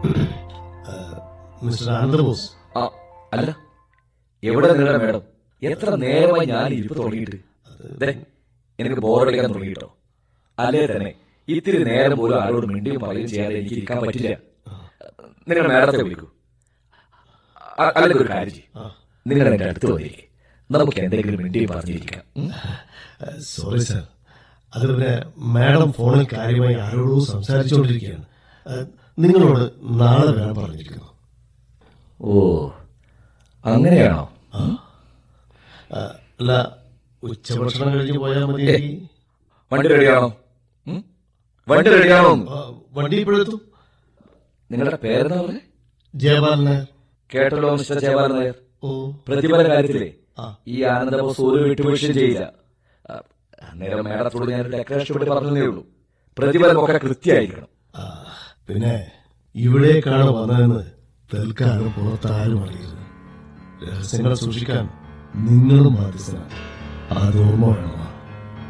Mister Ananda Bose ആ അല്ല എവിടെ നിങ്ങളുടെ മേഡം എത്ര നേരമായി ഞാൻ ഇരിപ്പ് തുടങ്ങിയിട്ട് ദേ, എനിക്ക് ബോറടിക്കാൻ തുടങ്ങിയിട്ടോ അല്ലേ തന്നെ ഇത്തിരി നേരം പോലും ആരോട് മിണ്ടിയും പറയുകയും ചെയ്യാതെ എനിക്ക് ഇരിക്കാൻ പറ്റില്ല നിങ്ങൾ മേഡത്തെ വിളിക്കൂ അ- അല്ലെങ്കിൽ ഒരു കാര്യം ചെയ്യും നിങ്ങൾ എന്റെ അടുത്ത് വന്നിരിക്കും നമുക്ക് എന്തെങ്കിലും മിണ്ടിയും പറഞ്ഞിരിക്കാം ഉം? സോറി സാർ അത് പിന്നെ മാഡം ഫോണിൽ കാര്യമായി ആരോടോ സംസാരിച്ചുകൊണ്ടിരിക്കുകയാണ് ഏഹ്, നിങ്ങളോട് നാളെ വരാൻ പറഞ്ഞിരിക്കുന്നു ഓ അങ്ങനെയാണോ ഏഹ്, അല്ല ഉച്ചഭക്ഷണം കഴിഞ്ഞ് പോയാൽ മതി വണ്ടി റെഡിയാണോ ഉം? വണ്ടി റെഡിയാണോ ആ, വണ്ടി ഇപ്പോഴെത്തും നിങ്ങളുടെ പേരെന്താ പറഞ്ഞേ ജയപാലൻ നായർ കേട്ടല്ലോ മിസ്റ്റർ ജയപാലൻ നായർ ഓ പ്രതിഫല കാര്യത്തിലെ ആ. ഈ ആനന്ദബോസ് ഒരു വിട്ടുവീഴ്ചയും ചെയ്യില്ല ആ, അന്നേരം മേഡത്തോട് ഞാൻ ഡെക്കറേഷൻ വേണ്ടി പറഞ്ഞതേ ഉള്ളൂ പ്രതിഫലമൊക്കെ കൃത്യമായിരിക്കണം ആ, പിന്നെ ഇവിടേക്കാണ് വന്നതെന്ന് തൽക്കാലം പുറത്താരും അറിയരുത് രഹസ്യങ്ങൾ സൂക്ഷിക്കാൻ നിങ്ങളും ബാധ്യസ്ഥനാണ് അത് ഓർമ്മ വേണം